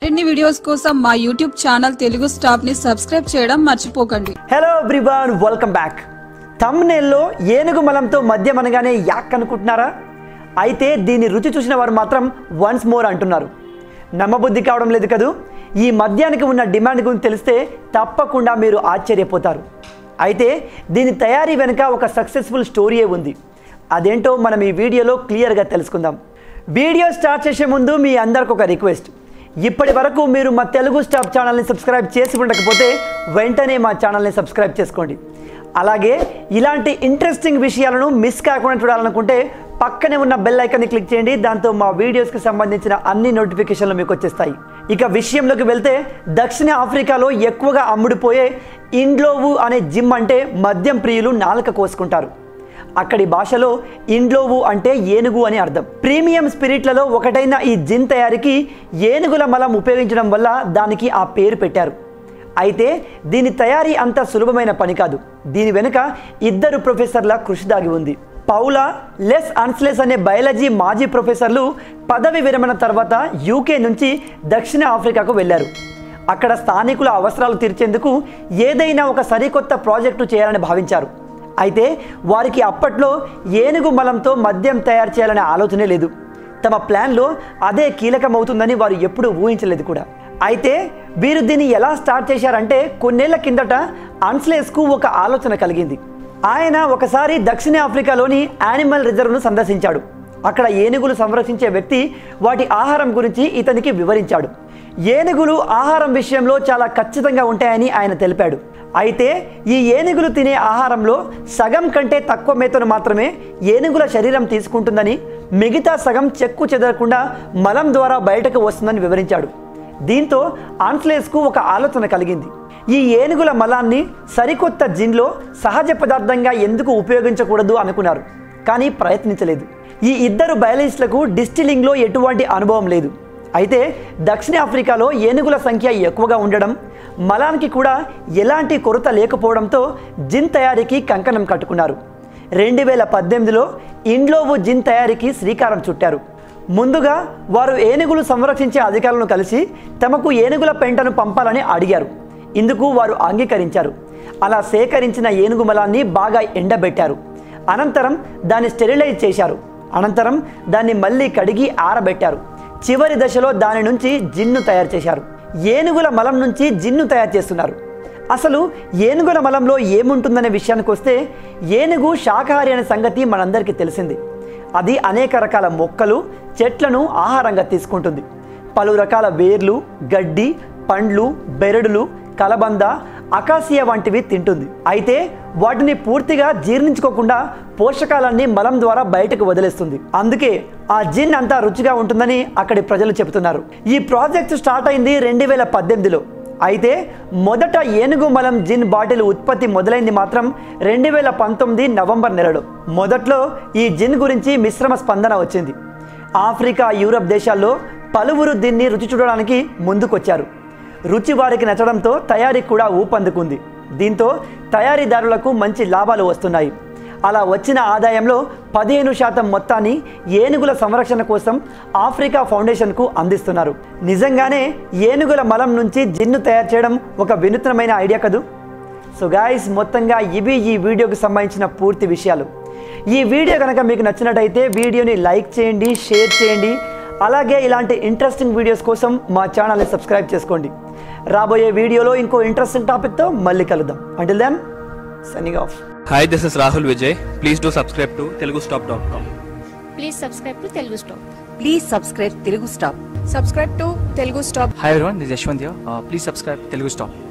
మరిన్ని వీడియోస్ కోసం మా యూట్యూబ్ ఛానల్ తెలుగు స్టాప్ ని సబ్స్క్రైబ్ చేయడం మర్చిపోకండి హలో ఎవ్రీవన్ వెల్కమ్ బ్యాక్ తమ్నేల్లో ఏనుగు మలంతో మద్యం అనగానే యాక్ అనుకుంటున్నారా అయితే దీని రుచి చూసిన వారు మాత్రం వన్స్ మోర్ అంటున్నారు నమ్మబుద్ధి కావడం లేదు కదూ ఈ మద్యానికి ఉన్న డిమాండ్ గురించి తెలిస్తే తప్పకుండా మీరు ఆశ్చర్యపోతారు అయితే దీని తయారీ వెనుక ఒక సక్సెస్ఫుల్ స్టోరీయే ఉంది అదేంటో మనం ఈ వీడియోలో క్లియర్గా తెలుసుకుందాం వీడియో స్టార్ట్ చేసే ముందు మీ అందరికి ఒక రిక్వెస్ట్ ఇప్పటి వరకు మీరు మా తెలుగు స్టాప్ ఛానల్ని సబ్స్క్రైబ్ చేసి ఉండకపోతే వెంటనే మా ఛానల్ని సబ్స్క్రైబ్ చేసుకోండి అలాగే ఇలాంటి ఇంట్రెస్టింగ్ విషయాలను మిస్ కాకుండా చూడాలనుకుంటే పక్కనే ఉన్న బెల్ ఐకాన్ని క్లిక్ చేయండి దాంతో మా వీడియోస్కి సంబంధించిన అన్ని నోటిఫికేషన్లు మీకు వచ్చేస్తాయి ఇక విషయంలోకి వెళ్తే దక్షిణ ఆఫ్రికాలో ఎక్కువగా అమ్ముడుపోయే ఇండ్లోవు అనే జిమ్ అంటే మద్యం ప్రియులు నాలుక కోసుకుంటారు అక్కడి భాషలో ఇండ్లోవు అంటే ఏనుగు అని అర్థం ప్రీమియం స్పిరిట్లలో ఒకటైన ఈ జిన్ తయారీకి ఏనుగుల మలం ఉపయోగించడం వల్ల దానికి ఆ పేరు పెట్టారు అయితే దీని తయారీ అంత సులభమైన పని కాదు దీని వెనుక ఇద్దరు ప్రొఫెసర్ల కృషి దాగి ఉంది పౌలా లెస్ అన్స్లెస్ అనే బయాలజీ మాజీ ప్రొఫెసర్లు పదవి విరమణ తర్వాత యూకే నుంచి దక్షిణ ఆఫ్రికాకు వెళ్ళారు అక్కడ స్థానికుల అవసరాలు తీర్చేందుకు ఏదైనా ఒక సరికొత్త ప్రాజెక్టు చేయాలని భావించారు అయితే వారికి అప్పట్లో ఏనుగు మలంతో మద్యం తయారు చేయాలనే ఆలోచనే లేదు తమ ప్లాన్లో అదే కీలకమవుతుందని వారు ఎప్పుడూ ఊహించలేదు కూడా అయితే వీరు దీన్ని ఎలా స్టార్ట్ చేశారంటే కొన్నేళ్ల కిందట అన్స్లేస్కు ఒక ఆలోచన కలిగింది ఆయన ఒకసారి దక్షిణ ఆఫ్రికాలోని యానిమల్ రిజర్వ్ను సందర్శించాడు అక్కడ ఏనుగులు సంరక్షించే వ్యక్తి వాటి ఆహారం గురించి ఇతనికి వివరించాడు ఏనుగులు ఆహారం విషయంలో చాలా ఖచ్చితంగా ఉంటాయని ఆయన తెలిపాడు అయితే ఈ ఏనుగులు తినే ఆహారంలో సగం కంటే తక్కువ మేతను మాత్రమే ఏనుగుల శరీరం తీసుకుంటుందని మిగతా సగం చెక్కు చెదరకుండా మలం ద్వారా బయటకు వస్తుందని వివరించాడు దీంతో ఆన్స్లేస్కు ఒక ఆలోచన కలిగింది ఈ ఏనుగుల మలాన్ని సరికొత్త జిన్లో సహజ పదార్థంగా ఎందుకు ఉపయోగించకూడదు అనుకున్నారు కానీ ప్రయత్నించలేదు ఈ ఇద్దరు బయాలజిస్టులకు డిస్టిలింగ్లో ఎటువంటి అనుభవం లేదు అయితే దక్షిణ ఆఫ్రికాలో ఏనుగుల సంఖ్య ఎక్కువగా ఉండడం మలానికి కూడా ఎలాంటి కొరత లేకపోవడంతో జిన్ తయారీకి కంకణం కట్టుకున్నారు రెండు వేల పద్దెనిమిదిలో ఇండ్లోవు జిన్ తయారీకి శ్రీకారం చుట్టారు ముందుగా వారు ఏనుగులు సంరక్షించే అధికారులను కలిసి తమకు ఏనుగుల పెంటను పంపాలని అడిగారు ఇందుకు వారు అంగీకరించారు అలా సేకరించిన ఏనుగు మలాన్ని బాగా ఎండబెట్టారు అనంతరం దాన్ని స్టెరిలైజ్ చేశారు అనంతరం దాన్ని మళ్ళీ కడిగి ఆరబెట్టారు చివరి దశలో దాని నుంచి జిన్ను తయారు చేశారు ఏనుగుల మలం నుంచి జిన్ను తయారు చేస్తున్నారు అసలు ఏనుగుల మలంలో ఏముంటుందనే విషయానికి వస్తే ఏనుగు శాకాహారి అనే సంగతి మనందరికీ తెలిసింది అది అనేక రకాల మొక్కలు చెట్లను ఆహారంగా తీసుకుంటుంది పలు రకాల వేర్లు గడ్డి పండ్లు బెరడులు కలబంద అకాసియా వంటివి తింటుంది అయితే వాటిని పూర్తిగా జీర్ణించుకోకుండా పోషకాలన్నీ మలం ద్వారా బయటకు వదిలేస్తుంది అందుకే ఆ జిన్ అంతా రుచిగా ఉంటుందని అక్కడి ప్రజలు చెబుతున్నారు ఈ ప్రాజెక్ట్ స్టార్ట్ అయింది రెండు వేల పద్దెనిమిదిలో అయితే మొదట ఏనుగు మలం జిన్ బాటిల్ ఉత్పత్తి మొదలైంది మాత్రం రెండు వేల పంతొమ్మిది నవంబర్ నెలలో మొదట్లో ఈ జిన్ గురించి మిశ్రమ స్పందన వచ్చింది ఆఫ్రికా యూరప్ దేశాల్లో పలువురు దీన్ని రుచి చూడడానికి ముందుకొచ్చారు రుచి వారికి నచ్చడంతో తయారీ కూడా ఊపందుకుంది దీంతో తయారీదారులకు మంచి లాభాలు వస్తున్నాయి అలా వచ్చిన ఆదాయంలో పదిహేను శాతం మొత్తాన్ని ఏనుగుల సంరక్షణ కోసం ఆఫ్రికా ఫౌండేషన్కు అందిస్తున్నారు నిజంగానే ఏనుగుల మలం నుంచి జిన్ను తయారు చేయడం ఒక వినూత్నమైన ఐడియా కదూ సో గాయస్ మొత్తంగా ఇవి ఈ వీడియోకి సంబంధించిన పూర్తి విషయాలు ఈ వీడియో కనుక మీకు నచ్చినట్టయితే వీడియోని లైక్ చేయండి షేర్ చేయండి అలాగే ఇలాంటి ఇంట్రెస్టింగ్ వీడియోస్ కోసం మా ఛానల్ని సబ్స్క్రైబ్ చేసుకోండి రాబోయే వీడియోలో ఇంకో ఇంట్రెస్టింగ్ టాపిక్తో మళ్ళీ కలుద్దాం until then signing off Hi, this is Rahul Vijay. Please do subscribe to telugustop.com. Please subscribe to Telugu stop please subscribe Telugu stop subscribe to Telugu stop Hi everyone, this is Yashwant here. Uh, please subscribe Telugu Stop.